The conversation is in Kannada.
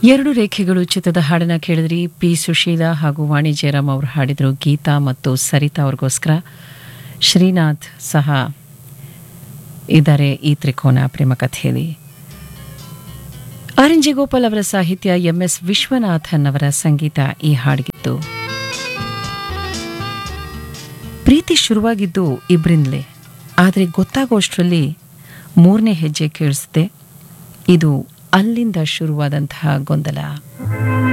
ಎರಡು ರೇಖೆಗಳು ಚಿತ್ರದ ಹಾಡನ್ನ ಕೇಳಿದ್ರಿ ಪಿ ಸುಶೀಲಾ ಹಾಗೂ ವಾಣಿ ಜಯರಾಮ್ ಅವರು ಹಾಡಿದರು ಗೀತಾ ಮತ್ತು ಸರಿತಾ ಅವ್ರಿಗೋಸ್ಕರ ಶ್ರೀನಾಥ್ ಸಹ ಇದ್ದಾರೆ ಈ ತ್ರಿಕೋನ ಪ್ರೇಮ ಕಥೆಯಲ್ಲಿ ಆರ್ ಎನ್ ಜಿ ಗೋಪಾಲ್ ಅವರ ಸಾಹಿತ್ಯ ಎಂ ಎಸ್ ವಿಶ್ವನಾಥನ್ ಅವರ ಸಂಗೀತ ಈ ಹಾಡಿಗಿತ್ತು ಪ್ರೀತಿ ಶುರುವಾಗಿದ್ದು ಇಬ್ಬರಿಂದಲೇ ಆದರೆ ಗೊತ್ತಾಗೋಷ್ಟರಲ್ಲಿ ಮೂರನೇ ಹೆಜ್ಜೆ ಕೇಳಿಸುತ್ತೆ ಇದು ಅಲ್ಲಿಂದ ಶುರುವಾದಂತಹ ಗೊಂದಲ